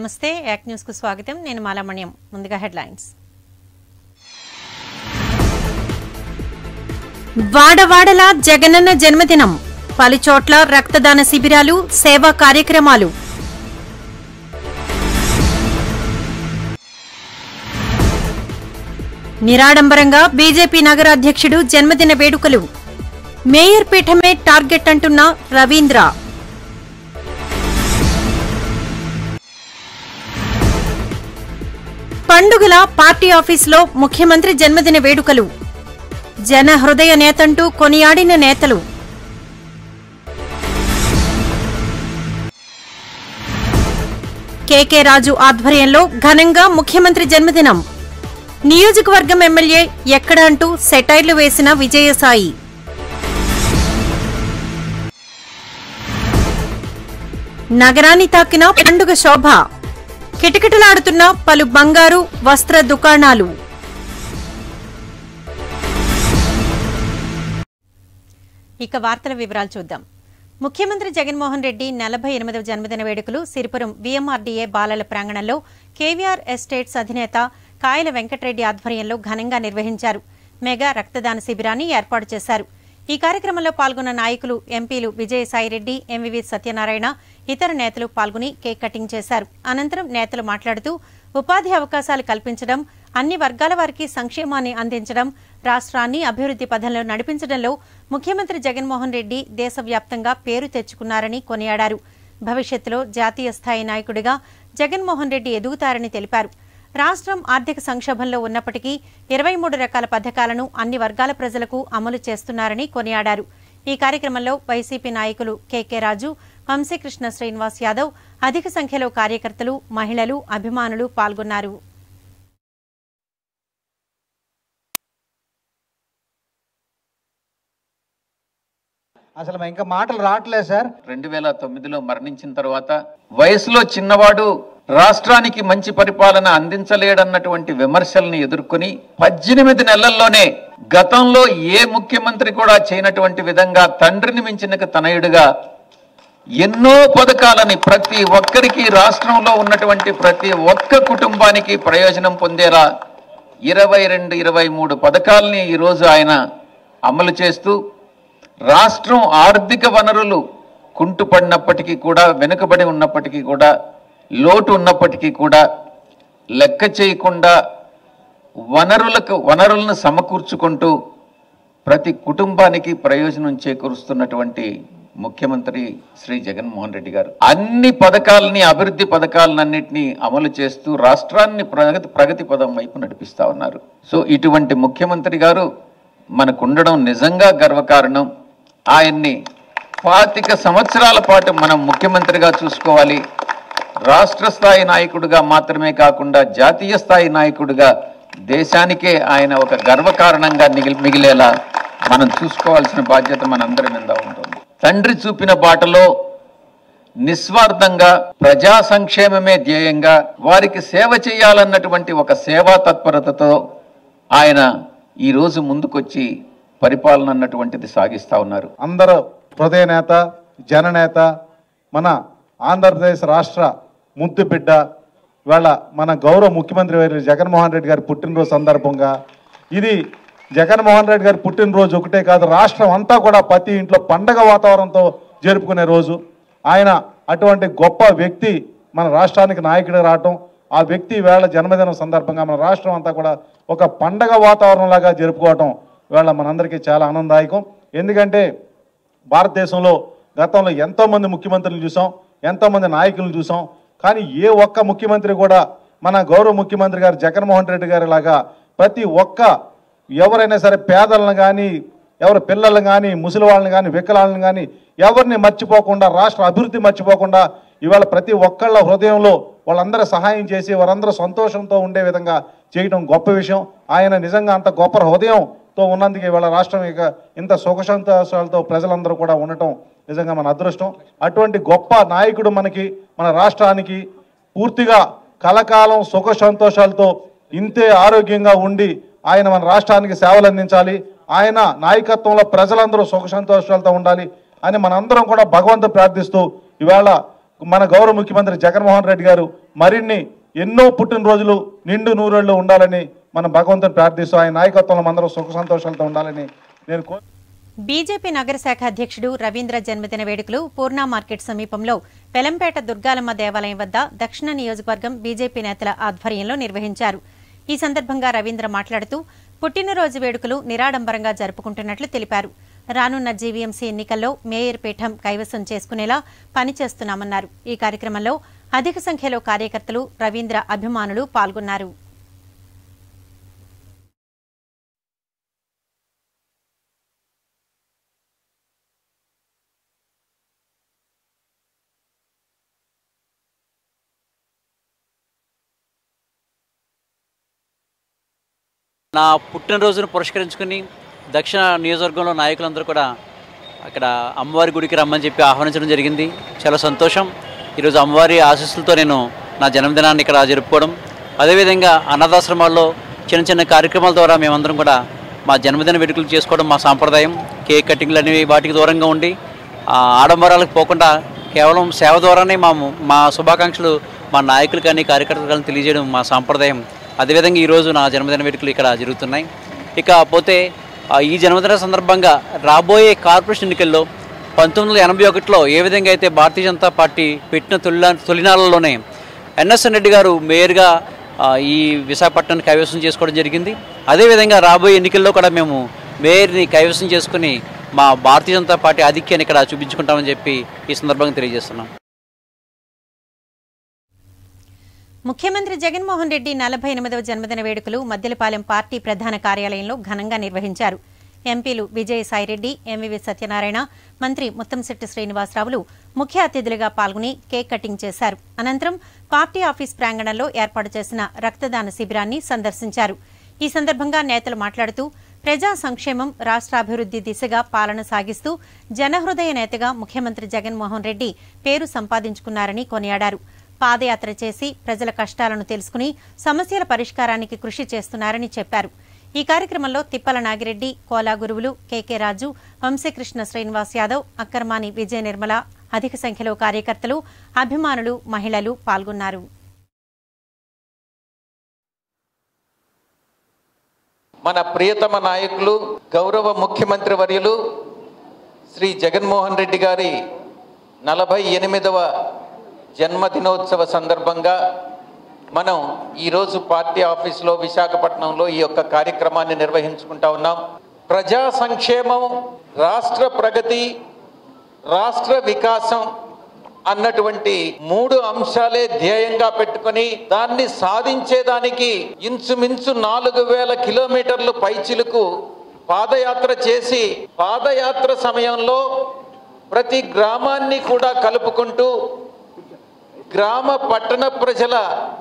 నమస్తే యాక్ న్యూస్ కు స్వాగతం నేను మాలామణ్యం ముందుగా హెడ్లైన్స్ వాడవాడలా జగనన్న జన్మదినం పలుచోట్ల రక్తదాన శిబిరాలు సేవా కార్యక్రమాలు నిరాడంబరంగా బీజేపీ నగర అధ్యక్షుడు జన్మదిన వేడుకలు మేయర్ పీఠమే టార్గెట్ అంటున్న రవీంద్ర పండుగల పార్టీ ఆఫీసులో ముఖ్యమంత్రి జన్మదిన వేడుకలు జన హృదయ నేతంటూ కొనియాడిన నేతలు కేకే రాజు ఆధ్వర్యంలో ఘనంగా ముఖ్యమంత్రి జన్మదినం నియోజకవర్గం ఎమ్మెల్యే ఎక్కడ అంటూ సెటైర్లు వేసిన విజయసాయి నగరాన్ని తాకిన పండుగ శోభ కిటకిటలాడుతున్న పలు బంగారు వస్త్ర దుకాణాలు ఇక వార్తల వివరాలు చూద్దాం ముఖ్యమంత్రి జగన్మోహన్ రెడ్డి నలభై ఎనిమిదవ జన్మదిన వేడుకలు సిరిపురం వీఎంఆర్డీఏ బాలల ప్రాంగణంలో కేవీఆర్ ఎస్టేట్స్ అధినేత కాయల వెంకటరెడ్డి ఆధ్వర్యంలో ఘనంగా నిర్వహించారు మెగా రక్తదాన శిబిరాన్ని ఏర్పాటు చేశారు ఈ కార్యక్రమంలో పాల్గొన్న నాయకులు ఎంపీలు విజయసాయిరెడ్డి ఎంవివి సత్యనారాయణ ఇతర నేతలు పాల్గొని కేక్ కటింగ్ చేశారు అనంతరం నేతలు మాట్లాడుతూ ఉపాధి అవకాశాలు కల్పించడం అన్ని వర్గాల వారికి సంక్షేమాన్ని అందించడం రాష్ట్రాన్ని అభివృద్ధి పథంలో నడిపించడంలో ముఖ్యమంత్రి జగన్మోహన్ రెడ్డి దేశవ్యాప్తంగా పేరు తెచ్చుకున్నారని కొనియాడారు భవిష్యత్తులో జాతీయ స్థాయి నాయకుడిగా జగన్మోహన్ రెడ్డి ఎదుగుతారని తెలిపారు రాష్ట్రం ఆర్థిక సంక్షోభంలో ఉన్నప్పటికీ ఇరవై మూడు రకాల పథకాలను అన్ని వర్గాల ప్రజలకు అమలు చేస్తున్నారని కొనియాడారు ఈ కార్యక్రమంలో వైసీపీ నాయకులు కెకే రాజు వంశీకృష్ణ శ్రీనివాస్ యాదవ్ అధిక సంఖ్యలో కార్యకర్తలు మహిళలు అభిమానులు పాల్గొన్నారు అసలు మా ఇంకా మాటలు రావట్లేదు సార్ రెండు వేల తొమ్మిదిలో మరణించిన తర్వాత వయసులో చిన్నవాడు రాష్ట్రానికి మంచి పరిపాలన అందించలేడన్నటువంటి విమర్శల్ని ఎదుర్కొని పద్దెనిమిది నెలల్లోనే గతంలో ఏ ముఖ్యమంత్రి కూడా చేయనటువంటి విధంగా తండ్రిని మించిన తనయుడిగా ఎన్నో పథకాలని ప్రతి ఒక్కరికి రాష్ట్రంలో ఉన్నటువంటి ప్రతి ఒక్క కుటుంబానికి ప్రయోజనం పొందేలా ఇరవై రెండు ఇరవై మూడు పథకాలని ఈరోజు ఆయన అమలు చేస్తూ రాష్ట్రం ఆర్థిక వనరులు కుంటుపడినప్పటికీ కూడా వెనుకబడి ఉన్నప్పటికీ కూడా లోటు ఉన్నప్పటికీ కూడా లెక్క చేయకుండా వనరులకు వనరులను సమకూర్చుకుంటూ ప్రతి కుటుంబానికి ప్రయోజనం చేకూరుస్తున్నటువంటి ముఖ్యమంత్రి శ్రీ జగన్మోహన్ రెడ్డి గారు అన్ని పథకాలని అభివృద్ధి పథకాలన్నింటినీ అమలు చేస్తూ రాష్ట్రాన్ని ప్రగతి ప్రగతి పదం వైపు నడిపిస్తా ఉన్నారు సో ఇటువంటి ముఖ్యమంత్రి గారు మనకుండడం నిజంగా గర్వకారణం ఆయన్ని పాతిక సంవత్సరాల పాటు మనం ముఖ్యమంత్రిగా చూసుకోవాలి రాష్ట్ర స్థాయి నాయకుడిగా మాత్రమే కాకుండా జాతీయ స్థాయి నాయకుడిగా దేశానికే ఆయన ఒక గర్వకారణంగా మిగిలి మిగిలేలా మనం చూసుకోవాల్సిన బాధ్యత మనందరి మీద ఉంటుంది తండ్రి చూపిన బాటలో నిస్వార్థంగా ప్రజా సంక్షేమమే ధ్యేయంగా వారికి సేవ చేయాలన్నటువంటి ఒక సేవా తత్పరతతో ఆయన ఈరోజు ముందుకొచ్చి పరిపాలన అన్నటువంటిది సాగిస్తా ఉన్నారు అందరూ హృదయ నేత జననేత మన ఆంధ్రప్రదేశ్ రాష్ట్ర ముద్దు బిడ్డ ఇవాళ మన గౌరవ ముఖ్యమంత్రి వారి జగన్మోహన్ రెడ్డి గారి పుట్టినరోజు సందర్భంగా ఇది జగన్మోహన్ రెడ్డి గారి పుట్టినరోజు ఒకటే కాదు రాష్ట్రం అంతా కూడా ప్రతి ఇంట్లో పండగ వాతావరణంతో జరుపుకునే రోజు ఆయన అటువంటి గొప్ప వ్యక్తి మన రాష్ట్రానికి నాయకుడు రావటం ఆ వ్యక్తి వేళ జన్మదినం సందర్భంగా మన రాష్ట్రం అంతా కూడా ఒక పండగ వాతావరణంలాగా జరుపుకోవటం ఇవాళ మనందరికీ చాలా ఆనందదాయకం ఎందుకంటే భారతదేశంలో గతంలో ఎంతోమంది ముఖ్యమంత్రులు చూసాం ఎంతోమంది నాయకులను చూసాం కానీ ఏ ఒక్క ముఖ్యమంత్రి కూడా మన గౌరవ ముఖ్యమంత్రి గారు జగన్మోహన్ రెడ్డి గారి లాగా ప్రతి ఒక్క ఎవరైనా సరే పేదలను కానీ ఎవరి పిల్లలను కానీ ముసలి వాళ్ళని కానీ వికలాలను కానీ ఎవరిని మర్చిపోకుండా రాష్ట్ర అభివృద్ధి మర్చిపోకుండా ఇవాళ ప్రతి ఒక్కళ్ళ హృదయంలో వాళ్ళందరూ సహాయం చేసి వారందరూ సంతోషంతో ఉండే విధంగా చేయడం గొప్ప విషయం ఆయన నిజంగా అంత గొప్ప హృదయంతో ఉన్నందుకు ఇవాళ రాష్ట్రం ఇక ఇంత సుఖ సంతోషాలతో ప్రజలందరూ కూడా ఉండటం నిజంగా మన అదృష్టం అటువంటి గొప్ప నాయకుడు మనకి మన రాష్ట్రానికి పూర్తిగా కలకాలం సుఖ సంతోషాలతో ఇంతే ఆరోగ్యంగా ఉండి ఆయన మన రాష్ట్రానికి సేవలు అందించాలి ఆయన నాయకత్వంలో ప్రజలందరూ సుఖ సంతోషాలతో ఉండాలి అని మనందరం కూడా భగవంతు ప్రార్థిస్తూ ఇవాళ మన గౌరవ ముఖ్యమంత్రి జగన్మోహన్ రెడ్డి గారు మరిన్ని ఎన్నో పుట్టినరోజులు నిండు నూరేళ్ళు ఉండాలని మనం భగవంతుని ప్రార్థిస్తూ ఆయన నాయకత్వంలో అందరూ సుఖ సంతోషాలతో ఉండాలని నేను కో బీజేపీ నగర శాఖ అధ్యక్షుడు రవీంద్ర జన్మదిన వేడుకలు పూర్ణ మార్కెట్ సమీపంలో పెలంపేట దుర్గాలమ్మ దేవాలయం వద్ద దక్షిణ నియోజకవర్గం బీజేపీ నేతల ఆధ్వర్యంలో నిర్వహించారు ఈ సందర్భంగా రవీంద్ర మాట్లాడుతూ పుట్టినరోజు వేడుకలు నిరాడంబరంగా జరుపుకుంటున్నట్లు తెలిపారు రానున్న జీవీఎంసీ ఎన్నికల్లో మేయర్ పీఠం కైవసం చేసుకునేలా పనిచేస్తున్నామన్నారు ఈ కార్యక్రమంలో అధిక సంఖ్యలో కార్యకర్తలు రవీంద్ర అభిమానులు పాల్గొన్నారు నా పుట్టినరోజును పురస్కరించుకుని దక్షిణ నియోజకవర్గంలో నాయకులందరూ కూడా అక్కడ అమ్మవారి గుడికి రమ్మని చెప్పి ఆహ్వానించడం జరిగింది చాలా సంతోషం ఈరోజు అమ్మవారి ఆశీస్సులతో నేను నా జన్మదినాన్ని ఇక్కడ జరుపుకోవడం అదేవిధంగా అనాథాశ్రమాల్లో చిన్న చిన్న కార్యక్రమాల ద్వారా మేమందరం కూడా మా జన్మదిన వేడుకలు చేసుకోవడం మా సాంప్రదాయం కేక్ కటింగ్లు అనేవి వాటికి దూరంగా ఉండి ఆ ఆడంబరాలకు పోకుండా కేవలం సేవ ద్వారానే మా మా శుభాకాంక్షలు మా నాయకులు కానీ కార్యకర్తలు కానీ తెలియజేయడం మా సాంప్రదాయం అదేవిధంగా ఈరోజు నా జన్మదిన వేడుకలు ఇక్కడ జరుగుతున్నాయి ఇక పోతే ఆ, ఈ జన్మదిన సందర్భంగా రాబోయే కార్పొరేషన్ ఎన్నికల్లో పంతొమ్మిది వందల ఎనభై ఒకటిలో ఏ విధంగా అయితే భారతీయ జనతా పార్టీ పెట్టిన తొలి తొలినాళ్ళలోనే ఎన్ఎస్ఎన్ రెడ్డి గారు మేయర్గా ఆ, ఈ విశాఖపట్నాన్ని కైవసం చేసుకోవడం జరిగింది అదేవిధంగా రాబోయే ఎన్నికల్లో కూడా మేము మేయర్ని కైవసం చేసుకుని మా భారతీయ జనతా పార్టీ ఆధిక్యాన్ని ఇక్కడ చూపించుకుంటామని చెప్పి ఈ సందర్భంగా తెలియజేస్తున్నాం ముఖ్యమంత్రి జగన్మోహన్ రెడ్డి నలభై ఎనిమిదవ జన్మదిన వేడుకలు మద్దెలపాలెం పార్టీ ప్రధాన కార్యాలయంలో ఘనంగా నిర్వహించారు ఎంపీలు విజయసాయిరెడ్డి ఎంవివి సత్యనారాయణ మంత్రి ముత్తంశెట్టి శ్రీనివాసరావులు ముఖ్య అతిథులుగా పాల్గొని కేక్ కటింగ్ చేశారు అనంతరం పార్టీ ఆఫీస్ ప్రాంగణంలో ఏర్పాటు చేసిన రక్తదాన శిబిరాన్ని సందర్శించారు ఈ సందర్భంగా నేతలు మాట్లాడుతూ ప్రజా సంక్షేమం రాష్ట్రాభివృద్ధి దిశగా పాలన సాగిస్తూ జనహృదయ నేతగా ముఖ్యమంత్రి జగన్మోహన్ రెడ్డి పేరు సంపాదించుకున్నారని కొనియాడారు పాదయాత్ర చేసి ప్రజల కష్టాలను తెలుసుకుని సమస్యల పరిష్కారానికి కృషి చేస్తున్నారని చెప్పారు ఈ కార్యక్రమంలో తిప్పల నాగిరెడ్డి కోలా గురువులు కేకే రాజు వంశీకృష్ణ శ్రీనివాస్ యాదవ్ అక్కర్మాని విజయ నిర్మల అధిక సంఖ్యలో కార్యకర్తలు అభిమానులు మహిళలు పాల్గొన్నారు మన ప్రియతమ నాయకులు గౌరవ ముఖ్యమంత్రి వర్యులు శ్రీ జగన్మోహన్ రెడ్డి గారి నలభై ఎనిమిదవ జన్మదినోత్సవ సందర్భంగా మనం ఈరోజు పార్టీ ఆఫీసులో విశాఖపట్నంలో ఈ యొక్క కార్యక్రమాన్ని నిర్వహించుకుంటా ఉన్నాం ప్రజా సంక్షేమం రాష్ట్ర ప్రగతి రాష్ట్ర వికాసం అన్నటువంటి మూడు అంశాలే ధ్యేయంగా పెట్టుకొని దాన్ని సాధించేదానికి ఇంచుమించు నాలుగు వేల కిలోమీటర్లు పైచిలుకు పాదయాత్ర చేసి పాదయాత్ర సమయంలో ప్రతి గ్రామాన్ని కూడా కలుపుకుంటూ గ్రామ పట్టణ ప్రజల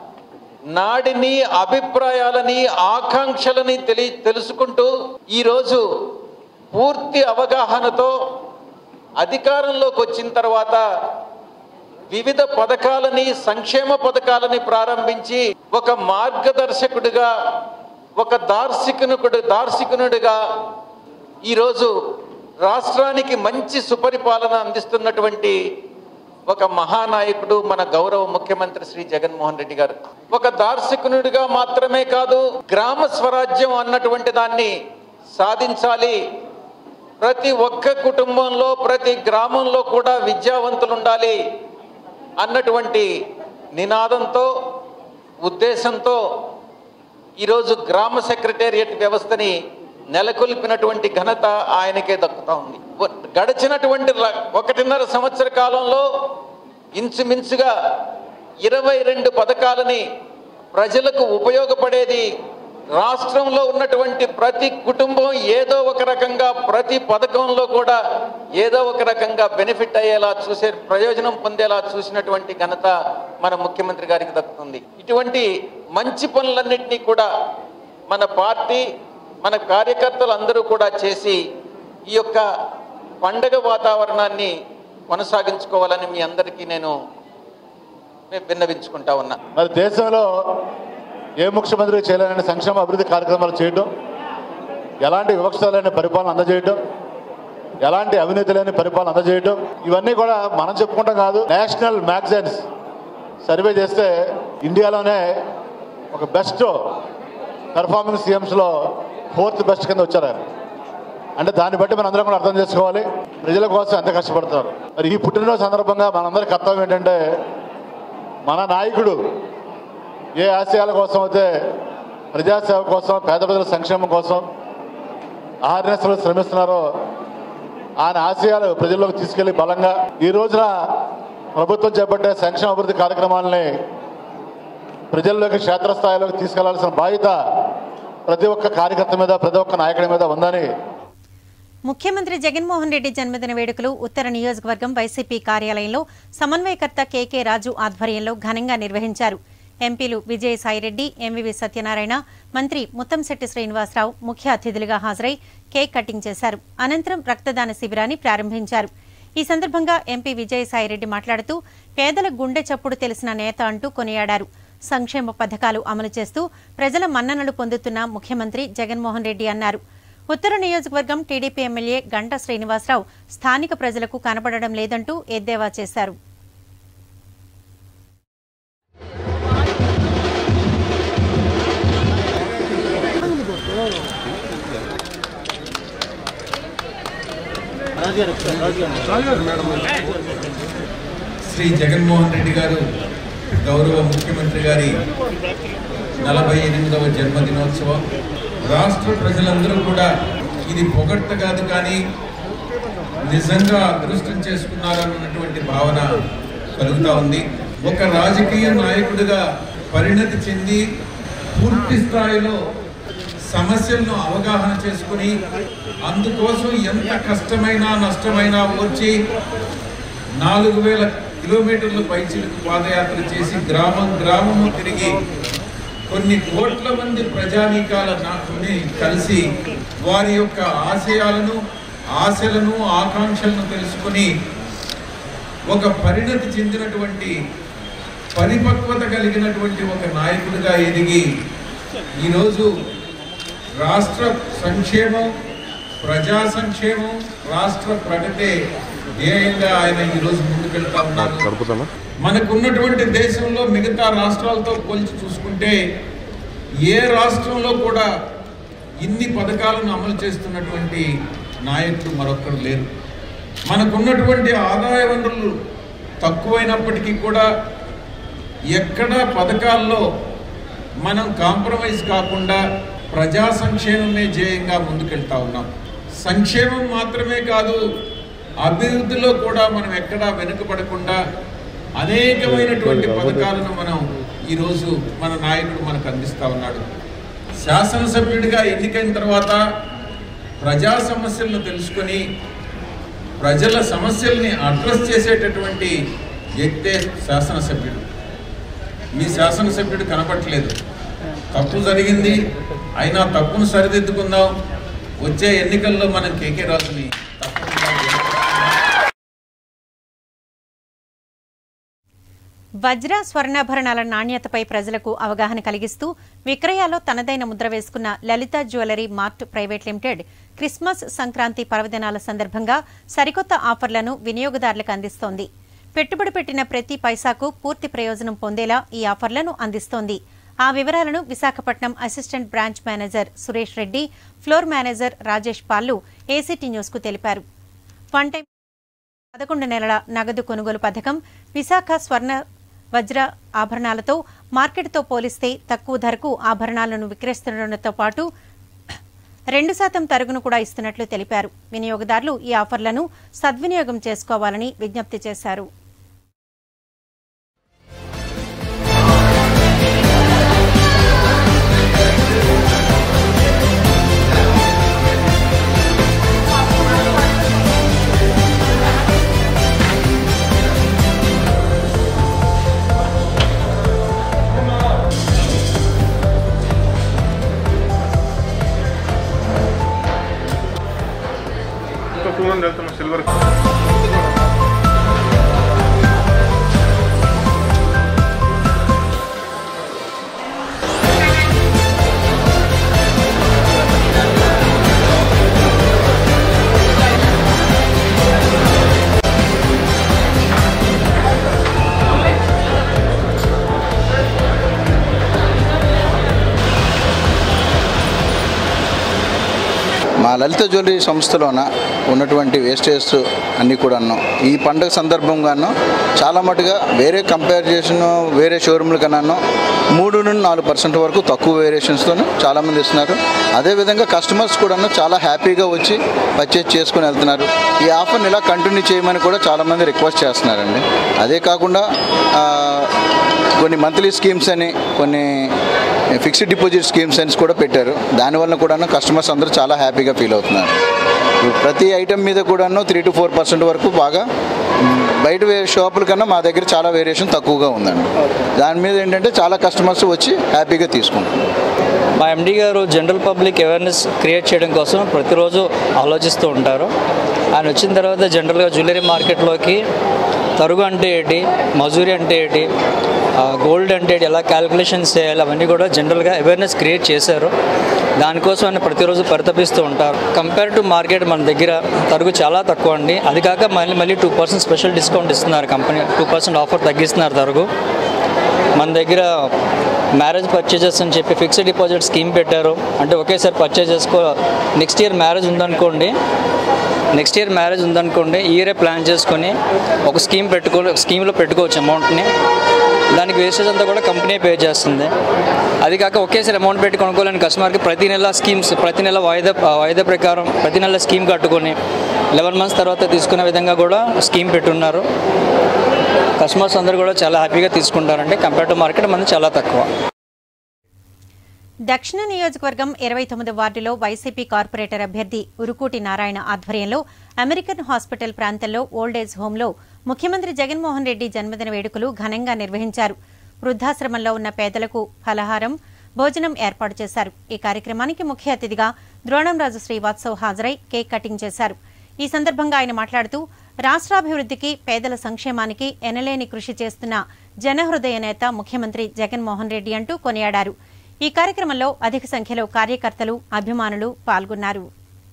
నాడిని అభిప్రాయాలని ఆకాంక్షలని తెలి తెలుసుకుంటూ ఈరోజు పూర్తి అవగాహనతో అధికారంలోకి వచ్చిన తర్వాత వివిధ పథకాలని సంక్షేమ పథకాలని ప్రారంభించి ఒక మార్గదర్శకుడిగా ఒక దార్శికునుడు దార్శికునుడిగా ఈరోజు రాష్ట్రానికి మంచి సుపరిపాలన అందిస్తున్నటువంటి ఒక మహానాయకుడు మన గౌరవ ముఖ్యమంత్రి శ్రీ జగన్మోహన్ రెడ్డి గారు ఒక దార్శకునుడిగా మాత్రమే కాదు గ్రామ స్వరాజ్యం అన్నటువంటి దాన్ని సాధించాలి ప్రతి ఒక్క కుటుంబంలో ప్రతి గ్రామంలో కూడా విద్యావంతులు ఉండాలి అన్నటువంటి నినాదంతో ఉద్దేశంతో ఈరోజు గ్రామ సెక్రటేరియట్ వ్యవస్థని నెలకొల్పినటువంటి ఘనత ఆయనకే దక్కుతా ఉంది వ- గడిచినటువంటి ర- ఒకటిన్నర సంవత్సర కాలంలో ఇంచుమించుగా ఇరవై రెండు పథకాలని ప్రజలకు ఉపయోగపడేది రాష్ట్రంలో ఉన్నటువంటి ప్రతి కుటుంబం ఏదో ఒక రకంగా ప్రతి పథకంలో కూడా ఏదో ఒక రకంగా బెనిఫిట్ అయ్యేలా చూసే ప్రయోజనం పొందేలా చూసినటువంటి ఘనత మన ముఖ్యమంత్రి గారికి దక్కుతుంది ఇటువంటి మంచి పనులన్నింటినీ కూడా మన పార్టీ మన కార్యకర్తలు అందరూ కూడా చేసి ఈ యొక్క పండగ వాతావరణాన్ని కొనసాగించుకోవాలని మీ అందరికీ నేను విన్నవించుకుంటా ఉన్నా మరి దేశంలో ఏ ముఖ్యమంత్రి చేయలేని సంక్షేమ అభివృద్ధి కార్యక్రమాలు చేయడం ఎలాంటి వివక్షత లేని పరిపాలన అందజేయడం ఎలాంటి అవినీతి లేని పరిపాలన అందజేయడం ఇవన్నీ కూడా మనం చెప్పుకుంటాం కాదు నేషనల్ మ్యాగజైన్స్ సర్వే చేస్తే ఇండియాలోనే ఒక బెస్ట్ పెర్ఫార్మింగ్ సీఎంస్లో ఫోర్త్ బెస్ట్ కింద వచ్చారు ఆయన అంటే దాన్ని బట్టి మనం అందరం కూడా అర్థం చేసుకోవాలి ప్రజల కోసం ఎంత కష్టపడతారు మరి ఈ పుట్టినరోజు సందర్భంగా మనందరి కర్తవ్యం ఏంటంటే మన నాయకుడు ఏ ఆశయాల కోసం అయితే ప్రజాసేవ కోసం పేద ప్రజల సంక్షేమం కోసం ఆర్ఎస్లో శ్రమిస్తున్నారో ఆయన ఆశయాలు ప్రజల్లోకి తీసుకెళ్లి బలంగా ఈ రోజున ప్రభుత్వం చేపట్టే సంక్షేమ అభివృద్ధి కార్యక్రమాలని ప్రజల్లోకి క్షేత్రస్థాయిలోకి తీసుకెళ్లాల్సిన బాధ్యత ప్రతి ఒక్క కార్యకర్త మీద ప్రతి ఒక్క నాయకుడి మీద ఉందని ముఖ్యమంత్రి జగన్మోహన్ రెడ్డి జన్మదిన వేడుకలు ఉత్తర నియోజకవర్గం వైసీపీ కార్యాలయంలో సమన్వయకర్త కేకే రాజు ఆధ్వర్యంలో ఘనంగా నిర్వహించారు ఎంపీలు విజయసాయిరెడ్డి ఎంవివి సత్యనారాయణ మంత్రి ముత్తంశెట్టి శ్రీనివాసరావు ముఖ్య అతిథులుగా హాజరై కేక్ కటింగ్ చేశారు అనంతరం రక్తదాన శిబిరాన్ని ప్రారంభించారు ఈ సందర్భంగా ఎంపీ విజయసాయిరెడ్డి మాట్లాడుతూ పేదల గుండె చప్పుడు తెలిసిన నేత అంటూ కొనియాడారు సంక్షేమ పథకాలు అమలు చేస్తూ ప్రజల మన్ననలు పొందుతున్న ముఖ్యమంత్రి జగన్మోహన్ రెడ్డి అన్నారు ఉత్తర నియోజకవర్గం టీడీపీ ఎమ్మెల్యే గంటా శ్రీనివాసరావు స్థానిక ప్రజలకు కనపడడం లేదంటూ ఎద్దేవా చేశారు శ్రీ జగన్మోహన్ రెడ్డి గారు గౌరవ ముఖ్యమంత్రి గారి నలభై ఎనిమిదవ జన్మదినోత్సవం రాష్ట్ర ప్రజలందరూ కూడా ఇది పొగట్ట కాదు కానీ నిజంగా అదృష్టం చేసుకున్నారన్నటువంటి భావన కలుగుతా ఉంది ఒక రాజకీయ నాయకుడిగా పరిణతి చెంది పూర్తి స్థాయిలో సమస్యలను అవగాహన చేసుకుని అందుకోసం ఎంత కష్టమైనా నష్టమైనా ఓర్చి నాలుగు వేల కిలోమీటర్ల పైచిలకు పాదయాత్ర చేసి గ్రామం గ్రామము తిరిగి కొన్ని కోట్ల మంది ప్రజానీకాల నాకుని కలిసి వారి యొక్క ఆశయాలను ఆశలను ఆకాంక్షలను తెలుసుకొని ఒక పరిణతి చెందినటువంటి పరిపక్వత కలిగినటువంటి ఒక నాయకుడిగా ఎదిగి ఈరోజు రాష్ట్ర సంక్షేమం ప్రజా సంక్షేమం రాష్ట్ర ప్రగతే ధ్యేయంగా ఆయన ఈరోజు ముందుకెళ్తా ఉన్నారు మనకున్నటువంటి దేశంలో మిగతా రాష్ట్రాలతో పోల్చి చూసుకుంటే ఏ రాష్ట్రంలో కూడా ఇన్ని పథకాలను అమలు చేస్తున్నటువంటి నాయకుడు మరొకరు లేరు మనకున్నటువంటి ఆదాయ వనరులు తక్కువైనప్పటికీ కూడా ఎక్కడ పథకాల్లో మనం కాంప్రమైజ్ కాకుండా ప్రజా సంక్షేమమే ధ్యేయంగా ముందుకెళ్తా ఉన్నాం సంక్షేమం మాత్రమే కాదు అభివృద్ధిలో కూడా మనం ఎక్కడా వెనుకబడకుండా అనేకమైనటువంటి పథకాలను మనం ఈరోజు మన నాయకుడు మనకు అందిస్తా ఉన్నాడు శాసనసభ్యుడిగా ఎన్నికైన తర్వాత ప్రజా సమస్యలను తెలుసుకొని ప్రజల సమస్యల్ని అడ్రస్ చేసేటటువంటి వ్యక్తే శాసనసభ్యుడు మీ శాసనసభ్యుడు కనపట్లేదు తప్పు జరిగింది అయినా తప్పును సరిదిద్దుకుందాం వచ్చే ఎన్నికల్లో మనం కేకే రాజుని తప్పకుండా గెలిపిస్తాం. వజ్ర స్వర్ణాభరణాల నాణ్యతపై ప్రజలకు అవగాహన కలిగిస్తూ విక్రయాల్లో తనదైన ముద్ర వేసుకున్న Lalitha jewellery mart private limited Christmas Sankranti పర్వదినాల సందర్భంగా సరికొత్త ఆఫర్లను వినియోగదారులకు అందిస్తోంది పెట్టుబడి పెట్టిన ప్రతి పైసాకు పూర్తి ప్రయోజనం పొందేలా ఈ ఆఫర్లను అందిస్తోంది ఆ వివరాలను Visakhapatnam assistant branch manager Suresh Reddy floor manager Rajesh Pallu ACT న్యూస్కు తెలిపారు వన్ టైం పదకొండు నెలల నగదు కొనుగోలు పథకం విశాఖ స్వర్ణ వజ్ర ఆభరణాలతో మార్కెట్తో పోలిస్తే తక్కువ ధరకు ఆభరణాలను విక్రయిస్తుండటంతో పాటు రెండు శాతం తరుగును కూడా ఇస్తున్నట్లు తెలిపారు వినియోగదారులు ఈ ఆఫర్లను సద్వినియోగం చేసుకోవాలని విజ్ఞప్తి చేశారు ఇంకో టూ మంది వెళ్తున్నాం సిల్వర్ లలిత జ్యువెలరీ సంస్థలోన ఉన్నటువంటి వేస్టేజ్ అన్నీ కూడాను ఈ పండుగ సందర్భంగాను చాలా మటుగా వేరే కంపేర్ చేసిన వేరే షోరూమ్ల కన్నాను మూడు నుండి నాలుగు పర్సెంట్ వరకు తక్కువ వేరియేషన్స్తో చాలామంది ఇస్తున్నారు అదేవిధంగా కస్టమర్స్ కూడాను చాలా హ్యాపీగా వచ్చి పర్చేజ్ చేసుకుని వెళ్తున్నారు ఈ ఆఫర్ని ఇలా కంటిన్యూ చేయమని కూడా చాలామంది రిక్వెస్ట్ చేస్తున్నారండి అదే కాకుండా ఆ, కొన్ని మంత్లీ స్కీమ్స్ అని కొన్ని ఫిక్స్డ్ డిపాజిట్ స్కీమ్స్ అని కూడా పెట్టారు దానివల్ల కూడాను కస్టమర్స్ అందరూ చాలా హ్యాపీగా ఫీల్ అవుతున్నారు ఇప్పుడు ప్రతి ఐటెం మీద కూడాను త్రీ టు ఫోర్ పర్సెంట్ వరకు బాగా మ్, బయట వే- షాపుల కన్నా మా దగ్గర చాలా వేరియేషన్ తక్కువగా ఉందండి దాని మీద ఏంటంటే చాలా కస్టమర్స్ వచ్చి హ్యాపీగా తీసుకుంటున్నారు మా ఎండి గారు జనరల్ పబ్లిక్ అవేర్నెస్ క్రియేట్ చేయడం కోసం ప్రతిరోజు ఆలోచిస్తూ ఉంటారు ఆయన వచ్చిన తర్వాత జనరల్గా జ్యువెలరీ మార్కెట్లోకి తరుగు అంటే ఏంటి మజూరి అంటే ఏంటి ఆ, గోల్డ్ అంటే ఏంటి ఎలా క్యాలిక్యులేషన్స్ చేయాలి అవన్నీ కూడా జనరల్గా అవేర్నెస్ క్రియేట్ చేశారు దానికోసం ఆయన ప్రతిరోజు పరితపిస్తూ ఉంటారు కంపేర్ టు మార్కెట్ మన దగ్గర తరుగు చాలా తక్కువ అండి అది కాక మళ్ళీ మళ్ళీ టూ పర్సెంట్ స్పెషల్ డిస్కౌంట్ ఇస్తున్నారు కంపెనీ టూ పర్సెంట్ ఆఫర్ తగ్గిస్తున్నారు తరుగు మన దగ్గర మ్యారేజ్ పర్చేజెస్ అని చెప్పి ఫిక్స్డ్ డిపాజిట్ స్కీమ్ పెట్టారు అంటే ఒకేసారి పర్చేజ్ చేసుకో నెక్స్ట్ ఇయర్ మ్యారేజ్ ఉందనుకోండి నెక్స్ట్ ఇయర్ మ్యారేజ్ ఉందనుకోండి ఈ ఇయరే ప్లాన్ చేసుకొని ఒక స్కీమ్ పెట్టుకో స్కీమ్లో పెట్టుకోవచ్చు అమౌంట్ని దానికి వేస్టేజ్ అంతా కూడా కంపెనీ పే చేస్తుంది అది కాక ఒకేసారి అమౌంట్ పెట్టి కొనుక్కోలేని కస్టమర్కి ప్రతి నెల స్కీమ్స్ ప్రతి నెల వాయిదా వాయిదా ప్రకారం ప్రతి నెల స్కీమ్ కట్టుకొని లెవెన్ మంత్స్ తర్వాత తీసుకునే విధంగా కూడా స్కీమ్ పెట్టున్నారు కస్టమర్స్ అందరూ కూడా చాలా హ్యాపీగా తీసుకుంటారండి కంపేర్ టు మార్కెట్ మనది చాలా తక్కువ దక్షిణ నియోజకవర్గం ఇరవై తొమ్మిది వార్డులో వైసీపీ కార్పొరేటర్ అభ్యర్థి ఉరుకూటి నారాయణ ఆధ్వర్యంలో అమెరికన్ హాస్పిటల్ ప్రాంతంలో ఓల్డేజ్ హోంలో ముఖ్యమంత్రి జగన్మోహన్ రెడ్డి జన్మదిన వేడుకలు ఘనంగా నిర్వహించారు వృద్ధాశ్రమంలో ఉన్న పేదలకు ఫలహారం భోజనం ఏర్పాటు చేశారు ఈ కార్యక్రమానికి ముఖ్య అతిథిగా ద్రోణంరాజు శ్రీవాత్సవ్ హాజరై కేక్ కటింగ్ చేశారు ఈ సందర్భంగా ఆయన మాట్లాడుతూ రాష్ట్రాభివృద్ధికి పేదల సంక్షేమానికి ఎనలేని కృషి చేస్తున్న జనహృదయ నేత ముఖ్యమంత్రి జగన్మోహన్ రెడ్డి అంటూ కొనియాడారు ఈ కార్యక్రమంలో అధిక సంఖ్యలో కార్యకర్తలు అభిమానులు పాల్గొన్నారు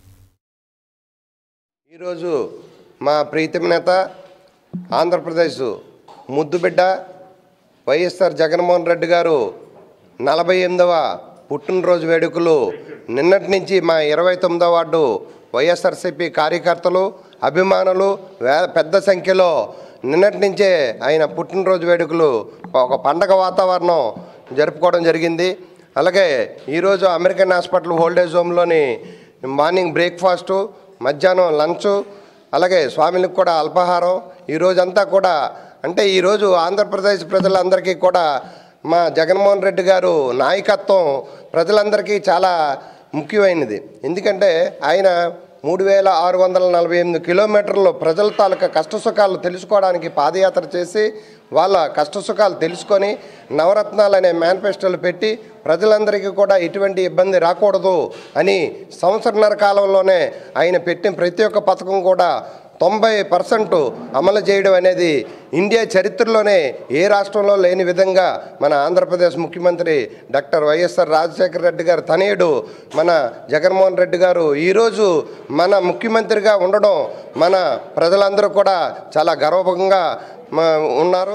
ఈరోజు మా ప్రీతమ నేత ఆంధ్రప్రదేశ్ ముద్దుబిడ్డ వైఎస్ఆర్ జగన్మోహన్ రెడ్డి గారు నలభై ఎనిమిదవ పుట్టినరోజు వేడుకలు నిన్నటి నుంచి మా ఇరవై తొమ్మిదవ వార్డు వైఎస్ఆర్సీపీ కార్యకర్తలు అభిమానులు వే పెద్ద సంఖ్యలో నిన్నటి నుంచే ఆయన పుట్టినరోజు వేడుకలు ఒక పండగ వాతావరణం జరుపుకోవడం జరిగింది అలాగే ఈరోజు అమెరికన్ హాస్పిటల్ ఓల్డేజ్ హోమ్లోని మార్నింగ్ బ్రేక్ఫాస్టు మధ్యాహ్నం లంచ్ అలాగే స్వామిలకు కూడా అల్పాహారం ఈ రోజంతా కూడా అంటే ఈరోజు ఆంధ్రప్రదేశ్ ప్రజలందరికీ కూడా మా జగన్మోహన్ రెడ్డి గారు నాయకత్వం ప్రజలందరికీ చాలా ముఖ్యమైనది ఎందుకంటే ఆయన మూడు వేల ఆరు వందల నలభై ఎనిమిది కిలోమీటర్లు ప్రజల తాలూకా కష్టసుఖాలు తెలుసుకోవడానికి పాదయాత్ర చేసి వాళ్ళ కష్టసుఖాలు తెలుసుకొని నవరత్నాలు అనే మేనిఫెస్టోలు పెట్టి ప్రజలందరికీ కూడా ఎటువంటి ఇబ్బంది రాకూడదు అని సంవత్సరన్నర కాలంలోనే ఆయన పెట్టిన ప్రతి ఒక్క పథకం కూడా తొంభై పర్సెంట్ అమలు చేయడం అనేది ఇండియా చరిత్రలోనే ఏ రాష్ట్రంలో లేని విధంగా మన ఆంధ్రప్రదేశ్ ముఖ్యమంత్రి డాక్టర్ వైఎస్ఆర్ రాజశేఖర రెడ్డి గారు తనయుడు మన జగన్మోహన్ రెడ్డి గారు ఈరోజు మన ముఖ్యమంత్రిగా ఉండడం మన ప్రజలందరూ కూడా చాలా గర్వంగా మ- ఉన్నారు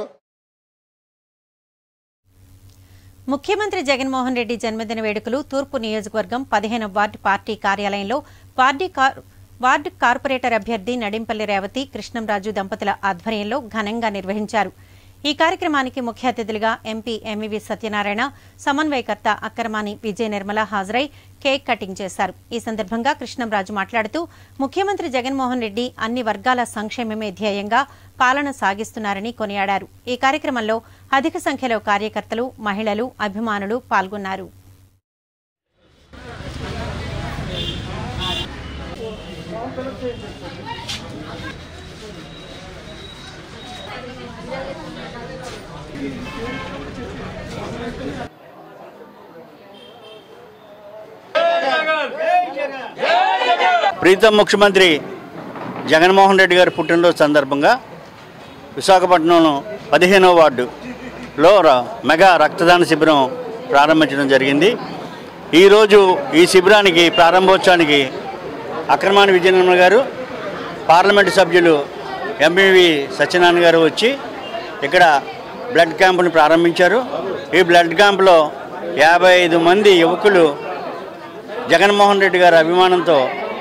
ముఖ్యమంత్రి జగన్మోహన్ రెడ్డి జన్మదిన వేడుకలు తూర్పు నియోజకవర్గం పదిహేను వార్డు పార్టీ కార్యాలయంలో పార్టీ కార్ వార్డు కార్పొరేటర్ అభ్యర్థి నడింపల్లి రేవతి కృష్ణంరాజు దంపతుల ఆధ్వర్యంలో ఘనంగా నిర్వహించారు ఈ కార్యక్రమానికి ముఖ్య అతిథులుగా ఎంపీ ఎంవివి సత్యనారాయణ సమన్వయకర్త అక్కరమాని విజయ నిర్మల హాజరై కేక్ కటింగ్ చేశారు ఈ సందర్భంగా కృష్ణంరాజు మాట్లాడుతూ ముఖ్యమంత్రి జగన్మోహన్ రెడ్డి అన్ని వర్గాల సంక్షేమమే ధ్యేయంగా పాలన సాగిస్తున్నారని కొనియాడారు ఈ కార్యక్రమంలో అధిక సంఖ్యలో కార్యకర్తలు మహిళలు అభిమానులు పాల్గొన్నారు ప్రీతం ముఖ్యమంత్రి జగన్మోహన్ రెడ్డి గారి పుట్టినరోజు సందర్భంగా విశాఖపట్నంలో పదిహేనవ వార్డులో ర- మెగా రక్తదాన శిబిరం ప్రారంభించడం జరిగింది ఈరోజు ఈ శిబిరానికి ప్రారంభోత్సవానికి అక్రమాని విజయనగరం గారు పార్లమెంటు సభ్యులు ఎంపీవి సత్యనారాయణ గారు వచ్చి ఇక్కడ బ్లడ్ క్యాంపుని ప్రారంభించారు ఈ బ్లడ్ క్యాంపులో యాభై ఐదు మంది యువకులు జగన్మోహన్ రెడ్డి గారి అభిమానంతో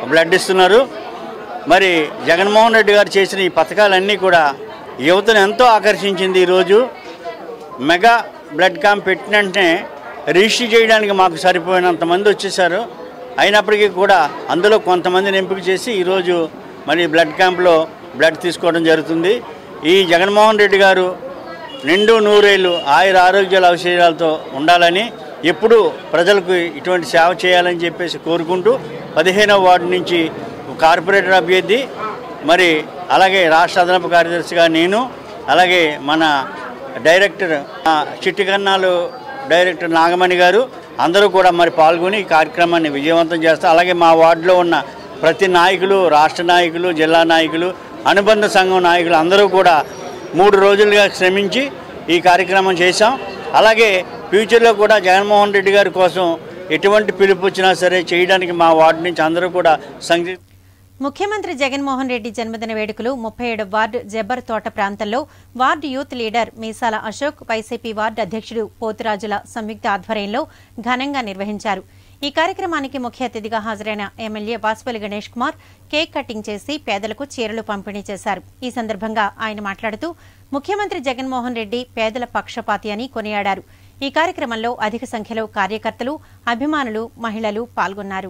బ్లడ్ ఇస్తున్నారు మరి జగన్మోహన్ రెడ్డి గారు చేసిన ఈ పథకాలన్నీ కూడా యువతను ఎంతో ఆకర్షించింది ఈరోజు మెగా బ్లడ్ క్యాంప్ పెట్టిన వెంటనే రిజిస్టర్ చేయడానికి మాకు సరిపోయినంత మంది వచ్చేసారు అయినప్పటికీ కూడా అందులో కొంతమందిని ఎంపిక చేసి ఈరోజు మరి బ్లడ్ క్యాంప్లో బ్లడ్ తీసుకోవడం జరుగుతుంది ఈ జగన్మోహన్ రెడ్డి గారు నిండు నూరేళ్ళు ఆయుర ఆరోగ్యాల అవశేషాలతో ఉండాలని ఎప్పుడూ ప్రజలకు ఇటువంటి సేవ చేయాలని చెప్పేసి కోరుకుంటూ పదిహేనవ వార్డు నుంచి కార్పొరేటర్ అభ్యర్థి మరి అలాగే రాష్ట్ర అదనపు కార్యదర్శిగా నేను అలాగే మన డైరెక్టర్ ఆ, చిట్టికన్నాలు డైరెక్టర్ నాగమణి గారు అందరూ కూడా మరి పాల్గొని ఈ కార్యక్రమాన్ని విజయవంతం చేస్తారు అలాగే మా వార్డులో ఉన్న ప్రతి నాయకులు రాష్ట్ర నాయకులు జిల్లా నాయకులు అనుబంధ సంఘం నాయకులు అందరూ కూడా మూడు రోజులుగా శ్రమించి ఈ కార్యక్రమం చేశాం అలాగే ఫ్యూచర్లో కూడా జగన్మోహన్ రెడ్డి గారి కోసం ఎటువంటి పిలుపు వచ్చినా సరే చేయడానికి మా వార్డు నుంచి అందరూ కూడా సంఘి ముఖ్యమంత్రి జగన్మోహన్ రెడ్డి జన్మదిన వేడుకలు ముప్పై ఏడు వార్డు జబ్బర్ తోట ప్రాంతంలో ward youth leader Meesala Ashok YCP ward అధ్యక్షుడు పోతురాజుల సంయుక్త ఆధ్వర్యంలో ఘనంగా నిర్వహించారు ఈ కార్యక్రమానికి ముఖ్య అతిథిగా హాజరైన MLA Vasupalli Ganesh Kumar cake cutting చేసి పేదలకు చీరలు పంపిణీ చేశారు ఈ సందర్భంగా ఆయన మాట్లాడుతూ ముఖ్యమంత్రి జగన్మోహన్ రెడ్డి పేదల పక్షపాతి అని కొనియాడారు ఈ కార్యక్రమంలో అధిక సంఖ్యలో కార్యకర్తలు అభిమానులు మహిళలు పాల్గొన్నారు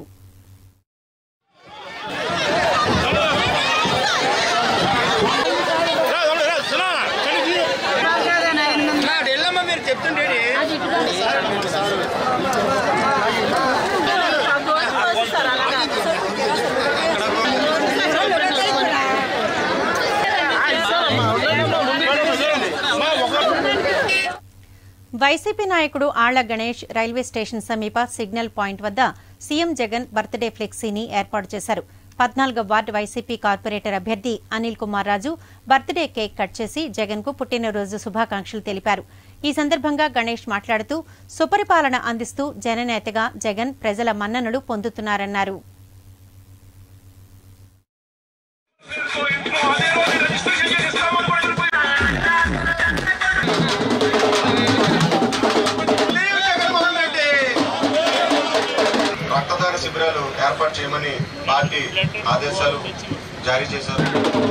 వైసీపీ నాయకుడు ఆళ్ల గణేష్ రైల్వే స్టేషన్ సమీప సిగ్నల్ పాయింట్ వద్ద సీఎం జగన్ బర్త్డే ఫ్లెక్సీని ఏర్పాటు చేశారు పద్నాలుగో వార్డు వైసీపీ కార్పొరేటర్ అభ్యర్థి Anil Kumar Raju birthday cake cut చేసి జగన్ కు పుట్టినరోజు శుభాకాంక్షలు తెలిపారు ఈ సందర్భంగా గణేష్ మాట్లాడుతూ సుపరిపాలన అందిస్తూ జననేతగా జగన్ ప్రజల మన్ననలు పొందుతున్నారన్నారు రక్తదాన శిబిరాలు ఏర్పాటు చేయమని పార్టీ ఆదేశాలు జారీ చేశారు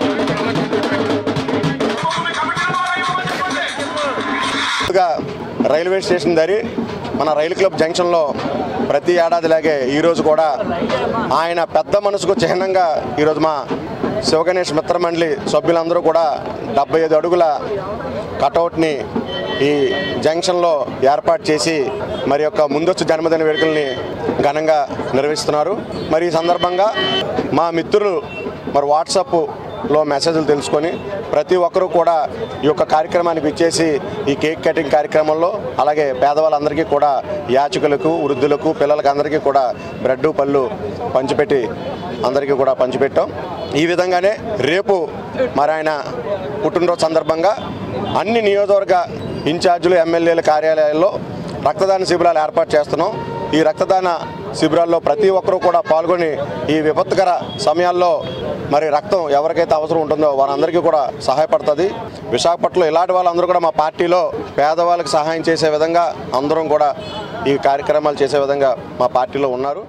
ముందుగా రైల్వే స్టేషన్ దారి మన రైలు క్లబ్ జంక్షన్లో ప్రతి ఏడాదిలాగే ఈరోజు కూడా ఆయన పెద్ద మనసుకు చిహ్నంగా ఈరోజు మా శివగణేష్ మిత్రమండలి సభ్యులందరూ కూడా డెబ్బై ఐదు అడుగుల కటౌట్ని ఈ జంక్షన్లో ఏర్పాటు చేసి మరి యొక్క ముందస్తు జన్మదిన వేడుకల్ని ఘనంగా నిర్వహిస్తున్నారు మరి ఈ సందర్భంగా మా మిత్రులు మరి వాట్సాప్లో మెసేజ్లు తెలుసుకొని ప్రతి ఒక్కరూ కూడా ఈ యొక్క కార్యక్రమానికి ఇచ్చేసి ఈ కేక్ కటింగ్ కార్యక్రమంలో అలాగే పేదవాళ్ళందరికీ కూడా యాచకులకు వృద్ధులకు పిల్లలకు అందరికీ కూడా బ్రెడ్ పళ్ళు పంచిపెట్టి అందరికీ కూడా పంచిపెట్టాం ఈ విధంగానే రేపు మరి ఆయన పుట్టినరోజు సందర్భంగా అన్ని నియోజకవర్గ ఇన్ఛార్జీలు ఎమ్మెల్యేల కార్యాలయాల్లో రక్తదాన శిబిరాలు ఏర్పాటు చేస్తున్నాం ఈ రక్తదాన శిబిరాల్లో ప్రతి ఒక్కరూ కూడా పాల్గొని ఈ విపత్కర సమయాల్లో మరి రక్తం ఎవరికైతే అవసరం ఉంటుందో వారందరికీ కూడా సహాయపడుతుంది విశాఖపట్నంలో ఇలాంటి వాళ్ళందరూ కూడా మా పార్టీలో పేదవాళ్ళకి సహాయం చేసే విధంగా అందరం కూడా ఈ కార్యక్రమాలు చేసే విధంగా మా పార్టీలో ఉన్నారు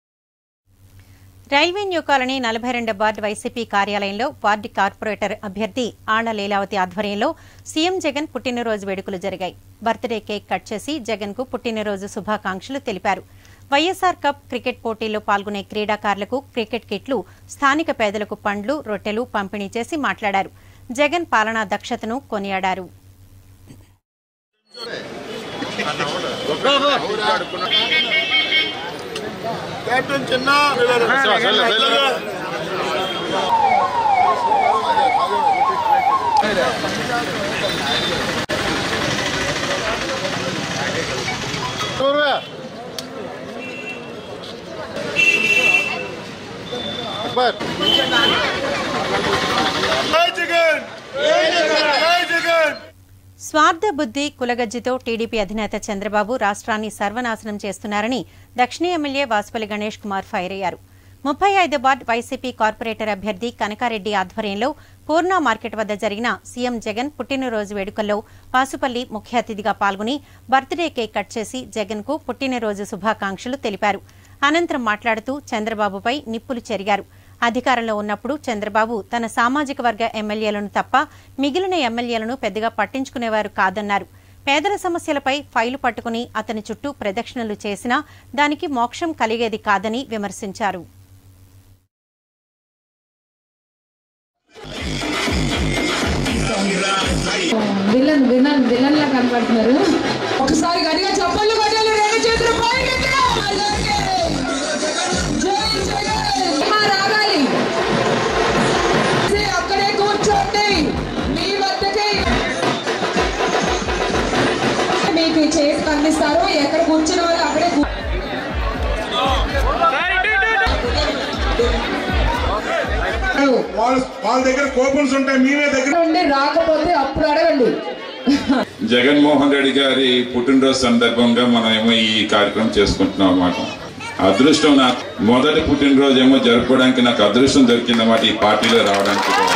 రైల్వే న్యూ కాలనీ నలభై రెండు వార్డు వైసీపీ కార్యాలయంలో వార్డు కార్పొరేటర్ అభ్యర్థి ఆళ్ల లీలావతి ఆధ్వర్యంలో సీఎం జగన్ పుట్టినరోజు వేడుకలు జరిగాయి బర్త్డే కేక్ కట్ చేసి జగన్ కు పుట్టినరోజు శుభాకాంక్షలు తెలిపారు వైఎస్ఆర్ కప్ క్రికెట్ పోటీల్లో పాల్గొనే క్రీడాకారులకు క్రికెట్ కిట్లు స్థానిక పేదలకు పండ్లు రొట్టెలు పంపిణీ చేసి మాట్లాడారు జగన్ పాలనా దక్షతను కొనియాడారు కెప్టెన్ చిన్న స్వార్థ బుద్ధి కులగజ్జితో టీడీపీ అధినేత చంద్రబాబు రాష్ట్రాన్ని సర్వనాశనం చేస్తున్నారని దక్షిణ ఎమ్మెల్యే వాసుపల్లి గణేష్ కుమార్ ఫైర్ అయ్యారు ముప్పై ఐదు వార్డ్ వైసీపీ కార్పొరేటర్ అభ్యర్థి కనకారెడ్డి ఆధ్వర్యంలో పూర్ణ మార్కెట్ వద్ద జరిగిన సీఎం జగన్ పుట్టినరోజు వేడుకల్లో వాసుపల్లి ముఖ్య అతిథిగా పాల్గొని బర్త్డే కేక్ కట్ చేసి జగన్ కు పుట్టినరోజు శుభాకాంక్షలు తెలిపారు అనంతరం మాట్లాడుతూ చంద్రబాబుపై నిప్పులు చెరిగారు అధికారంలో ఉన్నప్పుడు చంద్రబాబు తన సామాజిక వర్గ ఎమ్మెల్యేలను తప్ప మిగిలిన ఎమ్మెల్యేలను పెద్దగా పట్టించుకునేవారు కాదన్నారు పేదల సమస్యలపై ఫైలు పట్టుకుని అతని చుట్టూ ప్రదక్షిణలు చేసినా దానికి మోక్షం కలిగేది కాదని విమర్శించారు విలన్ విలన్ విలన్ లా కనపడుతున్నారు ఒకసారి గట్టిగా చప్పట్లు కొట్టాలి రెండు చేతులు పైకెత్తి. జై జగన్. మా రాగాలి అక్కడే కూర్చోండి మీ వద్దకే మీకు చేసి అందిస్తారు ఎక్కడ కూర్చున్న వాళ్ళు అక్కడే కూ- వాళ్ళ వాళ్ళ దగ్గర కూపన్స్ ఉంటాయి మేమే దగ్గర ఉండి రాకపోతే అప్పుడు అడగండి జగన్మోహన్ రెడ్డి గారి పుట్టినరోజు సందర్భంగా మనం ఏమో ఈ కార్యక్రమం చేసుకుంటున్నాం అన్నమాట అదృష్టం నాకు మొదటి పుట్టినరోజు ఏమో జరుపుకోవడానికి నాకు అదృష్టం దొరికిందన్నమాట ఈ పార్టీలో రావడానికి కూడా.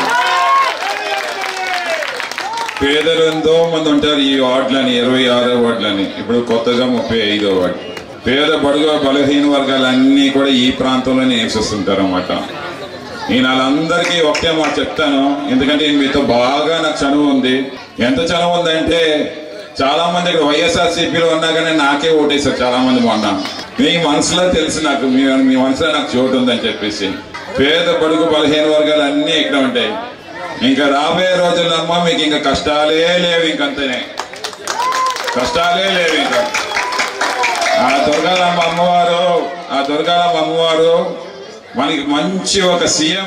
పేదలు ఎంతో మంది ఉంటారు ఈ వార్డులని ఇరవై ఆరో వార్డులని ఇప్పుడు కొత్తగా ముప్పై ఐదో వార్డు పేద బడుగు బలహీన వర్గాలన్నీ కూడా ఈ ప్రాంతంలోనే నివసిస్తుంటారు అన్నమాట నేను వాళ్ళందరికీ ఒకటే మాట చెప్తాను ఎందుకంటే నేను మీతో బాగా నాకు చనువు ఉంది ఎంత చనువు ఉందంటే చాలా మంది ఇక్కడ వైఎస్ఆర్ సిపిలో ఉన్నా కానీ నాకే ఓటేశారు చాలా మంది మొన్న మీ మనసులో తెలుసు నాకు మీ మీ మనసులో నాకు చోటు ఉందని చెప్పేసి పేద బడుగు బలహీన వర్గాలు అన్నీ ఇక్కడ ఉంటాయి ఇంకా రాబోయే రోజుల్లో అమ్మా మీకు ఇంకా కష్టాలే లేవు ఇంకంతనే కష్టాలే లేవు ఇంకా ఆ దుర్గాలమ్మ అమ్మవారు ఆ దుర్గాలమ్మ అమ్మవారు మనకి మంచి ఒక సీఎం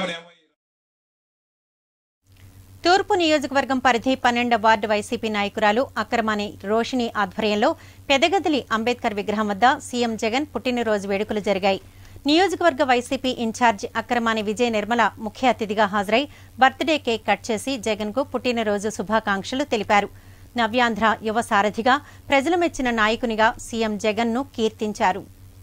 తూర్పు నియోజకవర్గం పరిధి పన్నెండవ వార్డు వైసీపీ నాయకురాలు అక్రమాని రోషిణి ఆధ్వర్యంలో పెదగదిలి అంబేద్కర్ విగ్రహం వద్ద సీఎం జగన్ పుట్టినరోజు వేడుకలు జరిగాయి నియోజకవర్గ వైసీపీ ఇన్ఛార్జ్ అక్రమాని విజయ నిర్మల ముఖ్య అతిథిగా హాజరై బర్త్డే కేక్ కట్ చేసి జగన్ కు పుట్టినరోజు శుభాకాంక్షలు తెలిపారు నవ్యాంధ్ర యువ సారథిగా ప్రజలు మెచ్చిన నాయకునిగా సీఎం జగన్ ను కీర్తించారు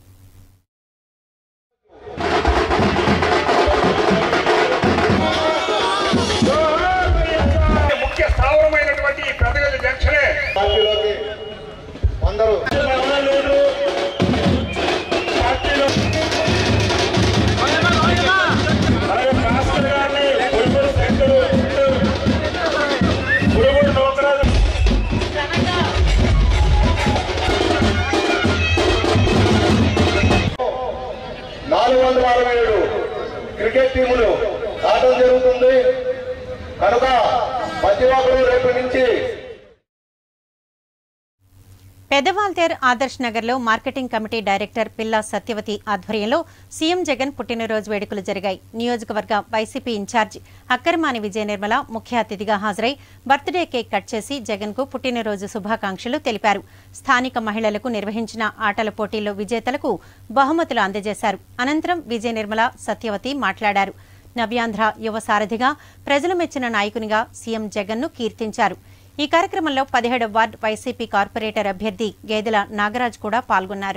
ముఖ్య స్థావరమైనటువంటి ఈ పెద్దగల్లి జంక్షనే అందరూ నాలుగు వందల అరవై ఏడు క్రికెట్ టీములు ఆడటం జరుగుతుంది కనుక ప్రతి ఒక్కరూ రేపు నుంచి పెదవాల్తేర్ ఆదర్శ్ నగర్లో మార్కెటింగ్ కమిటీ డైరెక్టర్ పిల్లా సత్యవతి ఆధ్వర్యంలో సీఎం జగన్ పుట్టినరోజు వేడుకలు జరిగాయి నియోజకవర్గ వైసీపీ ఇన్ఛార్జ్ అక్కరమాని విజయ నిర్మల ముఖ్య అతిథిగా హాజరై బర్త్డే కేక్ కట్ చేసి జగన్ కు పుట్టినరోజు శుభాకాంక్షలు తెలిపారు స్థానిక మహిళలకు నిర్వహించిన ఆటల పోటీల్లో విజేతలకు బహుమతులు అందజేశారు అనంతరం విజయ నిర్మల సత్యవతి మాట్లాడారు నవ్యాంధ్ర యువ సారథిగా ప్రజలు మెచ్చిన నాయకునిగా సీఎం జగన్ ను కీర్తించారు ఈ కార్యక్రమంలో పదిహేడవ వార్డు వైసీపీ కార్పొరేటర్ అభ్యర్థి గేదెల నాగరాజ్ కూడా పాల్గొన్నారు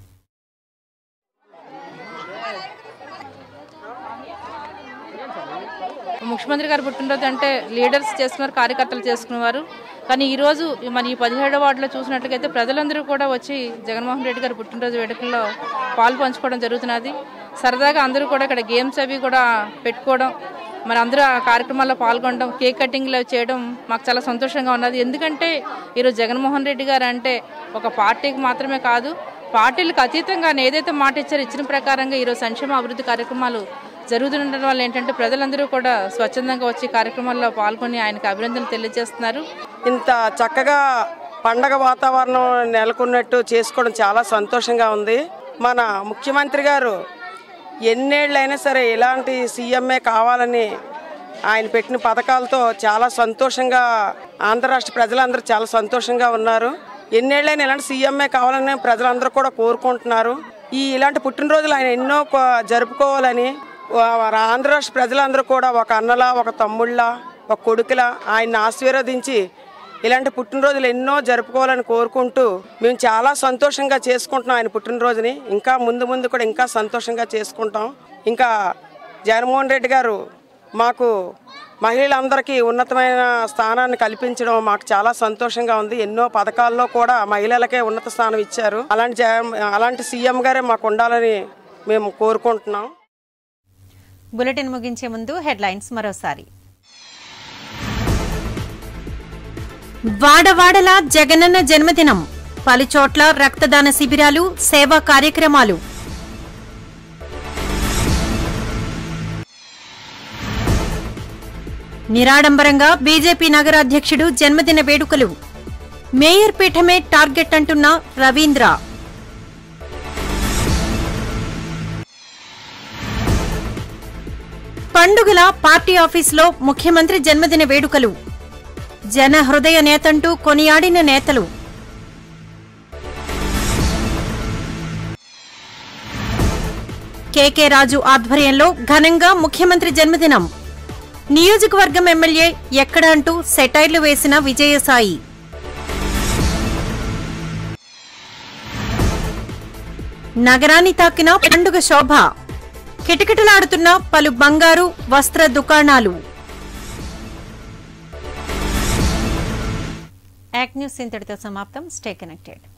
ముఖ్యమంత్రి గారు పుట్టినరోజు అంటే లీడర్స్ చేసుకున్నారు కార్యకర్తలు చేసుకునేవారు కానీ ఈరోజు మన ఈ పదిహేడవ వార్డులో చూసినట్లయితే ప్రజలందరూ కూడా వచ్చి జగన్మోహన్ రెడ్డి గారు పుట్టినరోజు వేడుకల్లో పాలు పంచుకోవడం జరుగుతున్నది సరదాగా అందరూ కూడా ఇక్కడ గేమ్స్ అవి కూడా పెట్టుకోవడం మరి అందరూ ఆ కార్యక్రమాల్లో పాల్గొనడం కేక్ కటింగ్లో చేయడం మాకు చాలా సంతోషంగా ఉన్నది ఎందుకంటే ఈరోజు జగన్మోహన్ రెడ్డి గారు అంటే ఒక పార్టీకి మాత్రమే కాదు పార్టీలకు అతీతంగా ఆయన ఏదైతే మాట ఇచ్చారో ఇచ్చిన ప్రకారంగా ఈరోజు సంక్షేమ అభివృద్ధి కార్యక్రమాలు జరుగుతుండడం వల్ల ఏంటంటే ప్రజలందరూ కూడా స్వచ్ఛందంగా వచ్చి కార్యక్రమాల్లో పాల్గొని ఆయనకు అభినందనలు తెలియజేస్తున్నారు ఇంత చక్కగా పండగ వాతావరణం నెలకొన్నట్టు చేసుకోవడం చాలా సంతోషంగా ఉంది మన ముఖ్యమంత్రి గారు ఎన్నేళ్ళైనా సరే ఇలాంటి సీఎంఏ కావాలని ఆయన పెట్టిన పథకాలతో చాలా సంతోషంగా ఆంధ్ర రాష్ట్ర ప్రజలందరూ చాలా సంతోషంగా ఉన్నారు ఎన్నేళ్ళైనా ఇలాంటి సీఎంఏ కావాలని ప్రజలందరూ కూడా కోరుకుంటున్నారు ఈ ఇలాంటి పుట్టినరోజులు ఆయన ఎన్నో కో- జరుపుకోవాలని వా- ఆంధ్ర రాష్ట్ర ప్రజలందరూ కూడా ఒక అన్నలా ఒక తమ్ముళ్ళ ఒక కొడుకులా ఆయన్ని ఆశీర్వదించి ఇలాంటి పుట్టినరోజులు ఎన్నో జరుపుకోవాలని కోరుకుంటూ మేము చాలా సంతోషంగా చేసుకుంటున్నాం ఆయన పుట్టినరోజుని ఇంకా ముందు ముందు కూడా ఇంకా సంతోషంగా చేసుకుంటాం ఇంకా జగన్మోహన్ రెడ్డి గారు మాకు మహిళలందరికీ ఉన్నతమైన స్థానాన్ని కల్పించడం మాకు చాలా సంతోషంగా ఉంది ఎన్నో పథకాల్లో కూడా మహిళలకే ఉన్నత స్థానం ఇచ్చారు అలాంటి జగన్- అలాంటి సీఎం గారే మాకు ఉండాలని మేము కోరుకుంటున్నాం బులెటిన్ ముగించే ముందు హెడ్లైన్స్ మరోసారి వాడవాడలా జగనన్న జన్మదినం పలుచోట్ల రక్తదాన శిబిరాలు సేవా కార్యక్రమాలు నిరాడంబరంగా బీజేపీ నగర అధ్యక్షుడు జన్మదిన వేడుకలు మేయర్ పీఠమే టార్గెట్ అంటున్న రవీంద్ర పండుగల పార్టీ ఆఫీసులో ముఖ్యమంత్రి జన్మదిన వేడుకలు జన హృదయ నేతంటూ కొనియాడిన నేతలు కేకే రాజు ఆధ్వర్యంలో ఘనంగా ముఖ్యమంత్రి జన్మదినం నియోజకవర్గం ఎమ్మెల్యే ఎక్కడ అంటూ సెటైర్లు వేసిన విజయసాయి నగరాన్ని తాకిన పండుగ శోభ కిటకిటలాడుతున్న పలు బంగారు వస్త్ర దుకాణాలు యాక్ న్యూస్ ఇంతటితో సమాప్తం స్టే కనెక్టెడ్